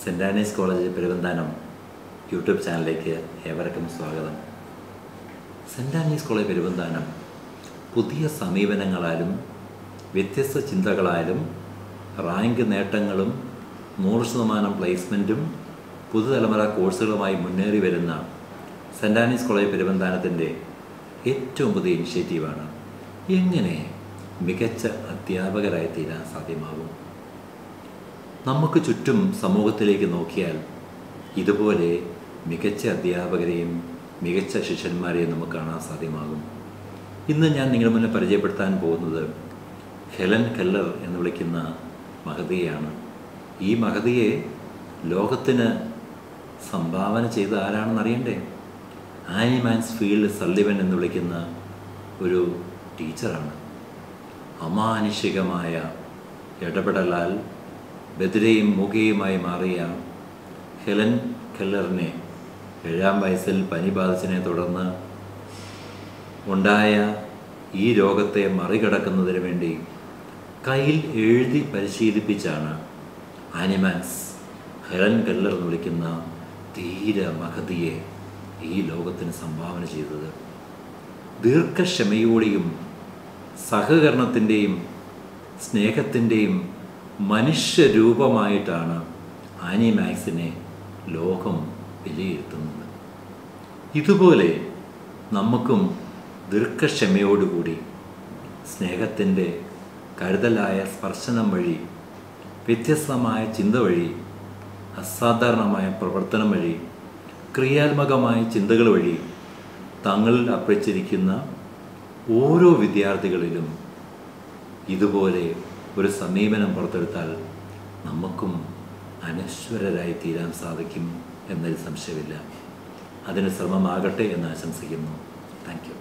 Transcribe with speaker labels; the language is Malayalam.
Speaker 1: cent Anne's College Peruvanthanam YouTube ചാനലിലേക്ക് ഏവർക്കും സ്വാഗതം സെൻറ് ആനീസ് കോളേജ് പെരുവന്താനം പുതിയ സമീപനങ്ങളാലും വ്യത്യസ്ത ചിന്തകളാലും റാങ്ക് നേട്ടങ്ങളും നൂറ് ശതമാനം പ്ലേസ്മെൻറ്റും പുതുതലമുറ കോഴ്സുകളുമായി മുന്നേറി വരുന്ന സെൻറ് ആനീസ് കോളേജ് പെരുവന്താനത്തിൻ്റെ ഏറ്റവും പുതിയ ഇനിഷ്യേറ്റീവാണ് എങ്ങനെ മികച്ച അധ്യാപകരായി തീരാൻ സാധ്യമാകും നമുക്ക് ചുറ്റും സമൂഹത്തിലേക്ക് നോക്കിയാൽ ഇതുപോലെ മികച്ച അധ്യാപകരെയും മികച്ച ശിഷ്യന്മാരെയും നമുക്ക് കാണാൻ സാധ്യമാകും ഇന്ന് ഞാൻ നിങ്ങളുടെ മുന്നിൽ പരിചയപ്പെടുത്താൻ പോകുന്നത് ഹെലൻ കെല്ലർ എന്ന് വിളിക്കുന്ന മഹതിയാണ് ഈ മഹതിയെ ലോകത്തിന് സംഭാവന ചെയ്ത ആരാണെന്ന് അറിയണ്ടേ ആനി മാൻസ്ഫീൽഡ് സള്ളിവൻ എന്ന് വിളിക്കുന്ന ഒരു ടീച്ചറാണ് അമാനുഷികമായ ഇടപെടലാൽ ബദിരയും മുഖയുമായി മാറിയ ഹെലൻ കെല്ലറിനെ ഏഴാം വയസ്സിൽ പനി ബാധിച്ചതിനെ തുടർന്ന് ഉണ്ടായ ഈ രോഗത്തെ മറികടക്കുന്നതിന് വേണ്ടി കയ്യിൽ എഴുതി പരിശീലിപ്പിച്ചാണ് ആനിമാൻസ് ഹെലൻ കെല്ലർ എന്ന് വിളിക്കുന്ന ധീര മഹതിയെ ഈ ലോകത്തിന് സംഭാവന ചെയ്തത് ദീർഘക്ഷമയോടെയും സഹകരണത്തിൻ്റെയും സ്നേഹത്തിൻ്റെയും മനുഷ്യരൂപമായിട്ടാണ് ആനി മാക്സിനെ ലോകം വിലയിരുത്തുന്നത് ഇതുപോലെ നമുക്കും ദീർഘക്ഷമയോടുകൂടി സ്നേഹത്തിൻ്റെ കരുതലായ സ്പർശനം വഴി വ്യത്യസ്തമായ ചിന്ത വഴി അസാധാരണമായ പ്രവർത്തനം വഴി ക്രിയാത്മകമായ ചിന്തകൾ വഴി തങ്ങളിൽ അർപ്പിച്ചിരിക്കുന്ന ഓരോ വിദ്യാർത്ഥികളിലും ഇതുപോലെ ഒരു സമീപനം പുറത്തെടുത്താൽ നമുക്കും അനശ്വരരായി തീരാൻ സാധിക്കും എന്നതിൽ സംശയമില്ല അതിന് ശ്രമമാകട്ടെ എന്ന് ആശംസിക്കുന്നു താങ്ക് യു